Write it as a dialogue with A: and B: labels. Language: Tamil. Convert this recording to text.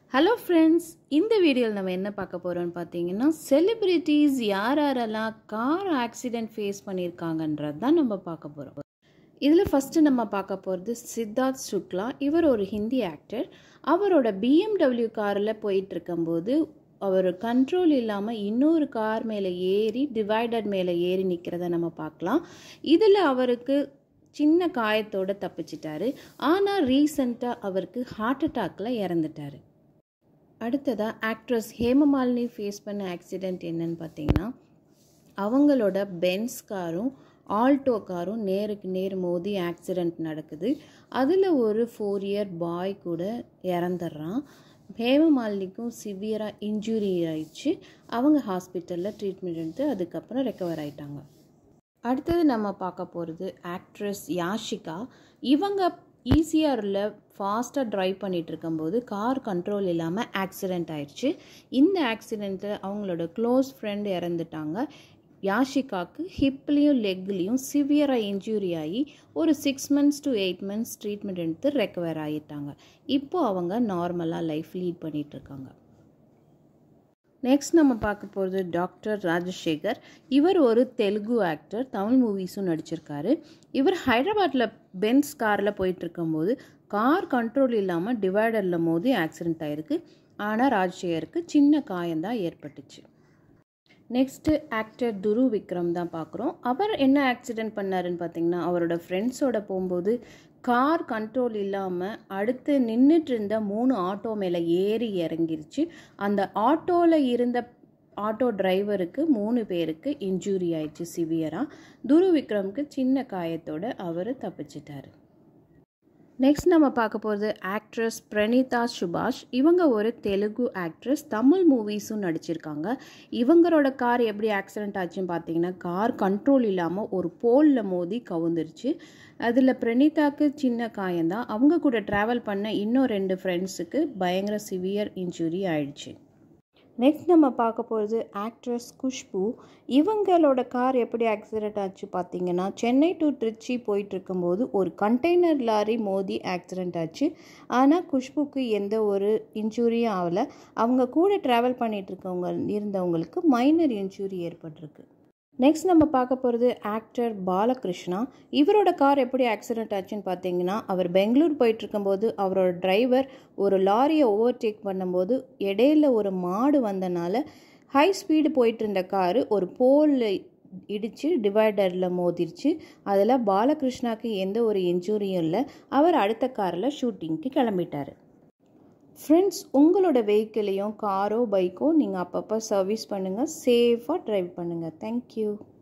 A: ஹலோ ஃப்ரெண்ட்ஸ் இந்த வீடியோவில் நம்ம என்ன பார்க்க போகிறோம்னு பார்த்தீங்கன்னா செலிப்ரிட்டிஸ் யார் யாரெல்லாம் கார் ஆக்சிடெண்ட் ஃபேஸ் பண்ணியிருக்காங்கன்றது தான் நம்ம பார்க்க போகிறோம் இதில் ஃபஸ்ட்டு நம்ம பார்க்க போகிறது சித்தார்த் சுக்லா இவர் ஒரு ஹிந்தி ஆக்டர் அவரோட பிஎம்டபிள்யூ காரில் போயிட்டு இருக்கும்போது அவர் கண்ட்ரோல் இல்லாமல் இன்னொரு கார் மேலே ஏறி டிவைடர் மேலே ஏறி நிற்கிறத நம்ம பார்க்கலாம் இதில் அவருக்கு சின்ன காயத்தோடு தப்பிச்சிட்டாரு ஆனால் ரீசண்டாக அவருக்கு ஹார்ட் அட்டாக்ல இறந்துட்டார் அடுத்ததாக ஆக்ட்ரஸ் ஹேமமாலினி ஃபேஸ் பண்ண ஆக்சிடெண்ட் என்னன்னு பார்த்தீங்கன்னா அவங்களோட பென்ஸ் காரும் ஆல்டோ காரும் நேருக்கு நேர் மோதி ஆக்சிடெண்ட் நடக்குது அதில் ஒரு ஃபோர் இயர் பாய் கூட இறந்துடுறான் ஹேமமாலினிக்கும் சிவியராக இன்ஜுரி ஆயிடுச்சு அவங்க ஹாஸ்பிட்டலில் ட்ரீட்மெண்ட் எடுத்து அதுக்கப்புறம் ரெக்கவர் ஆயிட்டாங்க அடுத்தது நம்ம பார்க்க போகிறது ஆக்ட்ரஸ் யாஷிகா இவங்க ஈசிஆரில் ஃபாஸ்ட்டாக ட்ரைவ் பண்ணிகிட்டு இருக்கும்போது கார் கண்ட்ரோல் இல்லாமல் ஆக்சிடெண்ட் ஆயிடுச்சு இந்த ஆக்சிடெண்ட்டில் அவங்களோட க்ளோஸ் ஃப்ரெண்ட் இறந்துட்டாங்க யாஷிகாவுக்கு ஹிப்லேயும் லெக்லேயும் சிவியராக இன்ஜூரி ஆகி ஒரு six months to eight months treatment எடுத்து ரெக்கவர் ஆகிட்டாங்க இப்போது அவங்க நார்மலாக லைஃப் லீட் பண்ணிகிட்ருக்காங்க நெக்ஸ்ட் நம்ம பார்க்க போகிறது டாக்டர் ராஜசேகர் இவர் ஒரு தெலுங்கு ஆக்டர் தமிழ் மூவிஸும் நடிச்சிருக்காரு இவர் ஹைதராபாத்தில் பென்ஸ் காரில் போயிட்டு இருக்கும்போது கார் கண்ட்ரோல் இல்லாமல் டிவைடரில் மோதி ஆக்சிடென்ட் ஆயிருக்கு ஆனால் ராஜசேகருக்கு சின்ன காயம்தான் ஏற்பட்டுச்சு நெக்ஸ்ட்டு ஆக்டர் துரு விக்ரம் தான் பார்க்குறோம் அவர் என்ன ஆக்சிடெண்ட் பண்ணாருன்னு பார்த்தீங்கன்னா அவரோட ஃப்ரெண்ட்ஸோட போகும்போது கார் கண்ட்ரோல் இல்லாமல் அடுத்து நின்றுட்டு இருந்த மூணு ஆட்டோ மேலே ஏறி இறங்கிருச்சு அந்த ஆட்டோவில் இருந்த ஆட்டோ டிரைவருக்கு மூணு பேருக்கு இன்ஜூரி ஆயிடுச்சு சிவியராக துரு விக்ரம்க்கு சின்ன காயத்தோடு அவர் தப்பிச்சிட்டாரு நெக்ஸ்ட் நம்ம பார்க்க போகிறது ஆக்ட்ரஸ் பிரணீதா சுபாஷ் இவங்க ஒரு தெலுங்கு ஆக்ட்ரஸ் தமிழ் மூவிஸும் நடிச்சிருக்காங்க இவங்களோட கார் எப்படி ஆக்சிடெண்ட் ஆச்சுன்னு பார்த்தீங்கன்னா கார் கண்ட்ரோல் இல்லாமல் ஒரு போலில் மோதி கவுந்துருச்சு அதில் பிரணீதாக்கு சின்ன காயம்தான் அவங்க கூட ட்ராவல் பண்ண இன்னும் ரெண்டு ஃப்ரெண்ட்ஸுக்கு பயங்கர சிவியர் இன்ஜுரி ஆயிடுச்சு நெக்ஸ்ட் நம்ம பார்க்க போகிறது ஆக்ட்ரஸ் குஷ்பு இவங்களோட கார் எப்படி ஆக்சிடெண்ட் ஆச்சு பார்த்தீங்கன்னா சென்னை டு திருச்சி போயிட்டு இருக்கும்போது ஒரு கண்டெய்னர் லாரி மோதி ஆக்சிடெண்ட் ஆச்சு ஆனால் குஷ்புக்கு எந்த ஒரு இன்ஜூரியும் ஆகலை அவங்க கூட ட்ராவல் பண்ணிட்டு இருக்கவங்க இருந்தவங்களுக்கு மைனர் இன்ஜூரி ஏற்பட்டிருக்கு நெக்ஸ்ட் நம்ம பார்க்க போகிறது ஆக்டர் பாலகிருஷ்ணா இவரோட கார் எப்படி ஆக்சிடெண்ட் ஆச்சுன்னு பார்த்தீங்கன்னா அவர் பெங்களூர் போயிட்டு இருக்கும்போது அவரோட டிரைவர் ஒரு லாரியை ஓவர்டேக் பண்ணும்போது இடையில ஒரு மாடு வந்தனால ஹை ஸ்பீடு போயிட்டு இருந்த காரு ஒரு போலில் இடித்து டிவைடரில் மோதிருச்சு அதில் பாலகிருஷ்ணாக்கு எந்த ஒரு இன்ஜூரியும் இல்லை அவர் அடுத்த காரில் ஷூட்டிங்க்கு கிளம்பிட்டார் ஃப்ரெண்ட்ஸ் உங்களோட வெஹிக்கிளையும் காரோ பைக்கோ நீங்கள் அப்பப்போ சர்வீஸ் பண்ணுங்கள் சேஃபாக ட்ரைவ் பண்ணுங்கள் தேங்க்யூ